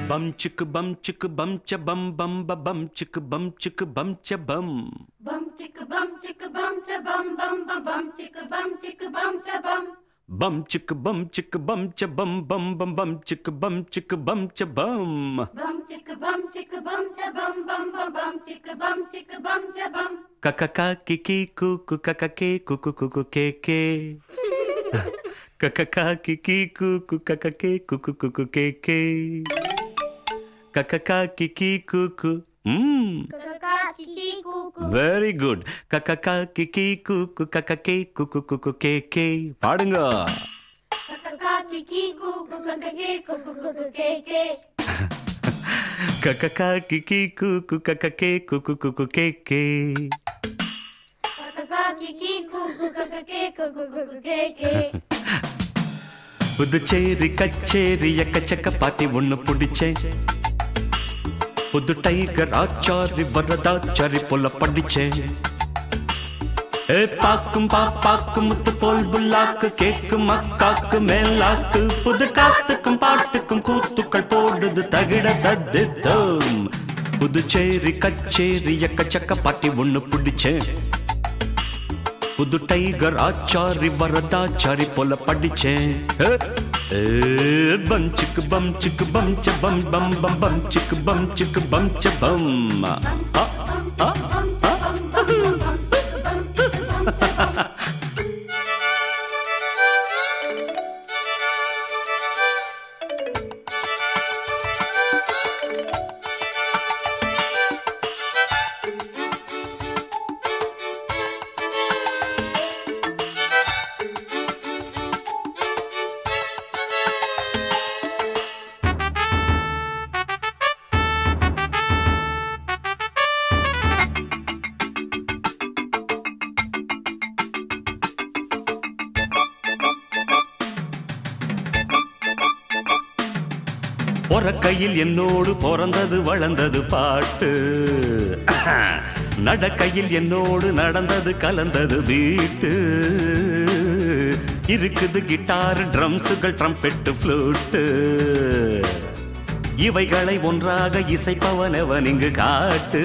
பம் சிக்கு பம் சிக்கு பம் ச பம் பம் ப பம் சிக்கு பம் சிக்கு பம் ச பம் Bum chicka bum chicka bum cha bum bum bum bum chicka bum chicka bum cha bum. பம் சிக்கு பம் சிக்கு பம் ச பம் பம் பம் பம் சிக்கு பம் சிக்கு பம் ச பம் Bum chicka bum chicka bum cha bum bum bum bum chicka bum chicka bum cha bum. கக்கா கிக்கி கூக்கு கக்க கே குக்கு குக்கு கே கே கக்கா கிக்கி கூக்கு கக்க கே குக்கு குக்கு கே கே கக்கா கிக்கி கூக்கு ம் Kaka kiki kuku. Very good கக்கா கிக்கி கூக்கு கக்க கே குக்கு குக்கு கே கே பாடுங்க Kakaka kiki kuku kakake kuku kuku keke. கக்கா கிக்கி கூக்கு கக்க கே குக்கு குக்கு கே கே Kakaka kiki kuku kakake kuku kuku keke. Puducherry கச்சேரி எக்கச்சக்க பாட்டி ஒண்ணு பிடிச்சேன் புது டைகர் ஆச்சாரி வரதாச்சாரி போல படிச்சேன் ஏ பாக்கும் பாப்பாக்கு முத்து போல் புல்லாக்கு கேக்கும் அக்காக்கு மேலாக்கு புது காத்துக்கும் பாட்டுக்கும் கூத்துக்கள் போடுது தகிட தத்தித்தம் புதுச்சேரி கச்சேரி எக்கச்சக்க பாட்டி ஒண்ணு பிடிச்சேன் புது டைகர் ஆச்சாரி வரதாச்சாரி போல படிச்சேன் ஏ, ஏ, பம் சிக்கு பம் சிக்கு பம் ச பம் பம் பம் பம் சிக்கு பம் சிக்கு பம் ச பம் ஆ, ஆ, ஆ. பொறக்கையில் என்னோடு பிறந்தது வளர்ந்தது பாட்டு நடக்கையில் என்னோடு நடந்தது கலந்தது வீட்டு இருக்குது கிட்டார் ட்ரம்ஸுகள் ட்ரம்பெட்டு ஃப்ளூட்டு இவைகளை ஒன்றாக இசைப்பவனவன் இங்கு காட்டு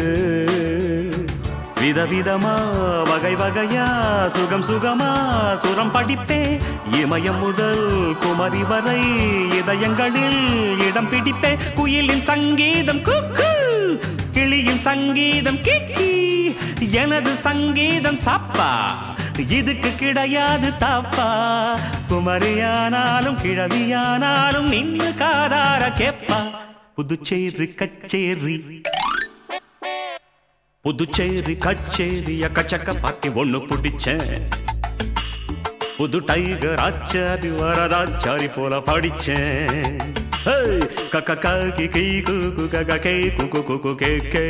விதவிதமா வகை வகையா சுகம் சுகமா சுரம் படிப்பே இமயம் முதல் குமரி வரை இதயங்களில் இடம் பிடிப்பே குயிலின் சங்கீதம் குக்கு கிளியின் சங்கீதம் கிக்கி எனது சங்கீதம் சாப்பா இதுக்கு கிடையாது தாப்பா குமரியானாலும் கிழவியானாலும் நின்னு காதார கேப்பா புதுச்சேரி கச்சேரி புதுச்சேரி கச்சேரி அக்கச்சக்க பாட்டி ஒண்ணு பிடிச்சேன் புது டைகர் ஆச்சாரி வரதாச்சாரி போல படிச்சேன் ஹேய், கக்க காக்கி கீ குக்கு கக கே குக்கு குக்கு கே கே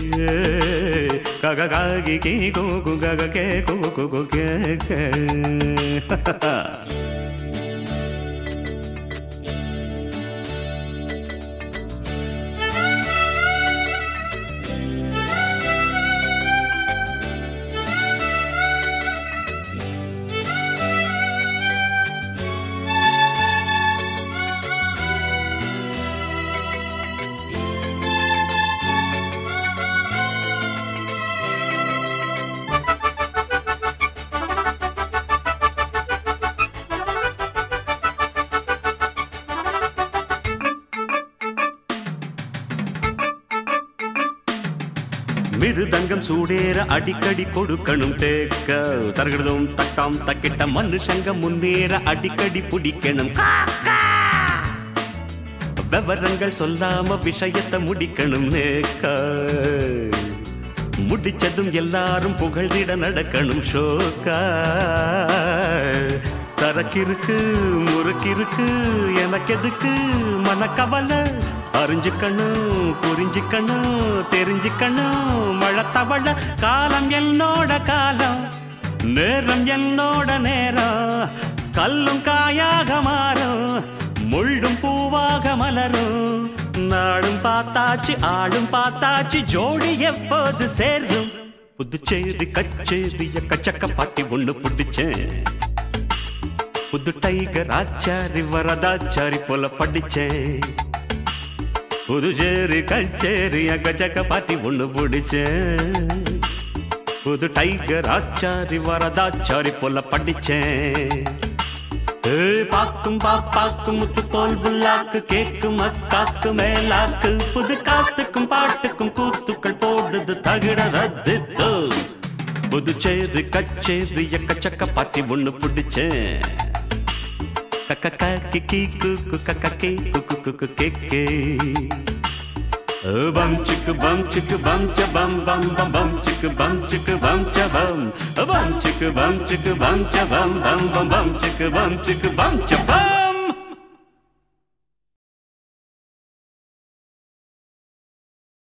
கக காக்கி கீ குக்கு கக கே குக்கு குக்கு கே கே மிருதங்கம் சூடேற அடிக்கடி கொடுக்கணும் தேக்க தருகிறதும் தட்டாம் தக்கிட்ட மனுஷங்க முன்னேற அடிக்கடி பிடிக்கணும் விவரங்கள் சொல்லாம விஷயத்தை முடிக்கணும் நேக்க முடிச்சதும் எல்லாரும் புகழ்ந்திட நடக்கணும் ஷோக்கா சரக்கிருக்கு முறுக்கிருக்கு எனக்கு எதுக்கு மனக்கவலை அறிஞ்சுக்கணும் புரிஞ்சுக்கணும் தெரிஞ்சுக்கணும் மழை தவள காலம் என்னோட காலம் நேரம் என்னோட நேரம் கல்லும் காயாக மாறும் முள்ளும் பூவாக மலரும் நாளும் பார்த்தாச்சு ஆளும் பார்த்தாச்சு ஜோடி எப்போது சேரும் புதுச்சேரி கச்சேரி கச்சக்க பாட்டி ஒண்ணு புடிச்சேன் புது டைகர் ஆச்சாரி வரதாச்சாரி போல படிச்சேன் புதுச்சேரி கச்சேரி அக்கச்சக்க பாட்டி ஒண்ணு பிடிச்சேன் புது டைகர் ஆச்சாரி வரதாச்சாரி போல படிச்சேன் ஏய், பாக்கும் பாப்பாக்கும் முத்து போல் புல்லாக்கு கேக்கும் அக்காக்கு மேலாக்கு புது காத்துக்கும் பாட்டுக்கும் கூத்துக்கள் போடுது தகிடது புதுச்சேரி கச்சேரி எக்கச்சக்க பாட்டி ஒண்ணு பிடிச்சேன் கக்க கிக்கி குக்கு கக்க கே குக்கு குக்கு கேக்கே Bum chicka bum chicka bum cha bum bum bum bum chicka bum chicka bum cha bum bum chicka bum chicka bum cha bum bum bum bum chicka bum chicka bum cha bum